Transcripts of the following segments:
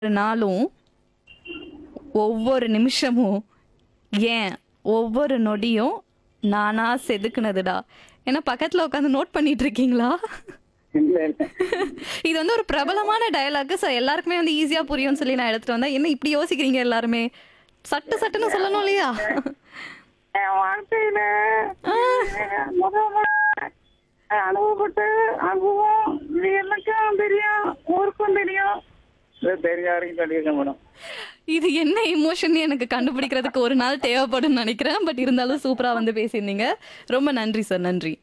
ஒவ்வொரு நாளும் ஒவ்வொரு நிமிஷமும் ஏன் ஒவ்வொரு நொடியும் நானா செதுக்குனதுடா ஏன்னா பக்கத்துல உட்காந்து நோட் பண்ணிட்டு இருக்கீங்களா இல்ல இல்ல இது வந்து ஒரு பிரபலமான டயலாக் ஸோ எல்லாருக்குமே வந்து ஈஸியா புரியும்னு சொல்லி நான் எடுத்துட்டு வந்தேன் என்ன இப்படி யோசிக்கிறீங்க எல்லாருமே சட்டு சட்டுன்னு சொல்லணும் இல்லையா என் வாழ்க்கையில முதல்ல அனுபவப்பட்ட அனுபவம் இது எனக்கும் தெரியும் ஊருக்கும் தெரியும் இது தெரிஞ்ச வரைக்கும் சொல்லியிருக்கேன் மேடம் இது என்ன இமோஷன் எனக்கு கண்டுபிடிக்கிறதுக்கு ஒரு நாள் தேவைப்படும் நினைக்கிறேன் பட் இருந்தாலும் சூப்பரா வந்து பேசியிருந்தீங்க ரொம்ப நன்றி சார் நன்றி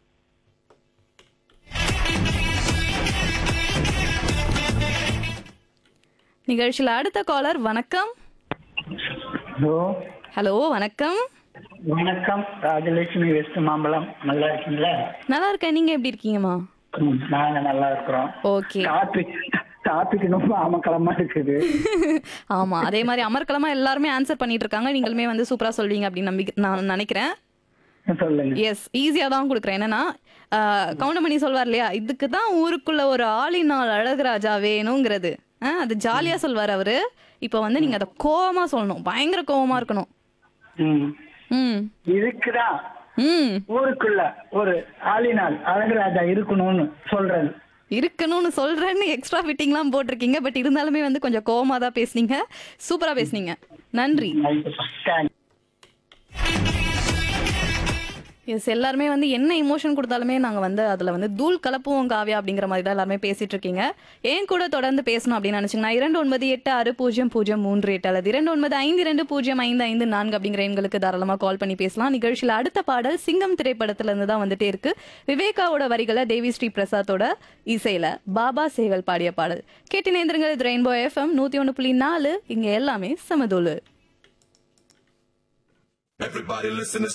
நிகழ்ச்சியில் அடுத்த காலர் வணக்கம் ஹலோ ஹலோ வணக்கம் வணக்கம் ராஜலட்சுமி வெஸ்ட் மாம்பலம் நல்லா இருக்கீங்களா நல்லா இருக்கேன் நீங்க எப்படி இருக்கீங்கம்மா ம், நாங்க நல்லா இருக்கிறோம் ஓகே டாபிக் டாபிக் ரொம்ப அமக்கலமா இருக்குது ஆமா அதே மாதிரி அமர்க்கலமா எல்லாருமே ஆன்சர் பண்ணிட்டு இருக்காங்க நீங்களுமே வந்து சூப்பரா சொல்வீங்க அப்படின்னு நம்பி நான் நினைக்கிறேன் சொல்லுங்க எஸ் ஈஸியா தான் கொடுக்குறேன் என்னன்னா கவுண்டமணி சொல்வார் இல்லையா இதுக்கு தான் ஊருக்குள்ள ஒரு ஆளினால் அழகுராஜா வேணுங்கிறது ஆ, அது ஜாலியா சொல்வார் அவரு இப்போ வந்து நீங்க அதை கோவமா சொல்லணும் பயங்கர கோவமா இருக்கணும் ம். ம் இதுக்குதான் ம் ஊருக்குள்ள ஒரு ஆளினால் அழகுராஜா இருக்கணும்னு சொல்றது இருக்கணும்னு சொல்றேன்னு எக்ஸ்ட்ரா ஃபிட்டிங்லாம் போட்டிருக்கீங்க பட் இருந்தாலுமே வந்து கொஞ்சம் கோவமா தான் பேசுனீங்க சூப்பரா பேசுனீங்க நன்றி தேங்க்ஸ் எஸ் எல்லாருமே வந்து என்ன இமோஷன் கொடுத்தாலுமே நாங்கள் வந்து அதில் வந்து தூள் கலப்புவோம் காவியா அப்படிங்கிற மாதிரி தான் எல்லாருமே பேசிட்டு இருக்கீங்க ஏன் கூட தொடர்ந்து பேசணும் அப்படின்னு நினச்சிங்கன்னா இரண்டு ஒன்பது எட்டு ஆறு பூஜ்ஜியம் பூஜ்ஜியம் மூன்று எட்டு அல்லது இரண்டு ஒன்பது ஐந்து இரண்டு பூஜ்ஜியம் ஐந்து ஐந்து நான்கு அப்படிங்கிற எண்களுக்கு தாராளமாக கால் பண்ணி பேசலாம் நிகழ்ச்சியில் அடுத்த பாடல் சிங்கம் திரைப்படத்துல இருந்து தான் வந்துட்டே இருக்கு விவேகாவோட வரிகளை தேவி ஸ்ரீ பிரசாத்தோட இசையில பாபா சேகல் பாடிய பாடல் கேட்டு நேந்திரங்கள் இது ரெயின்போ எஃப்எம் நூற்றி ஒன்று புள்ளி நாலு இங்கே எல்லாமே சமதோலு Everybody listen to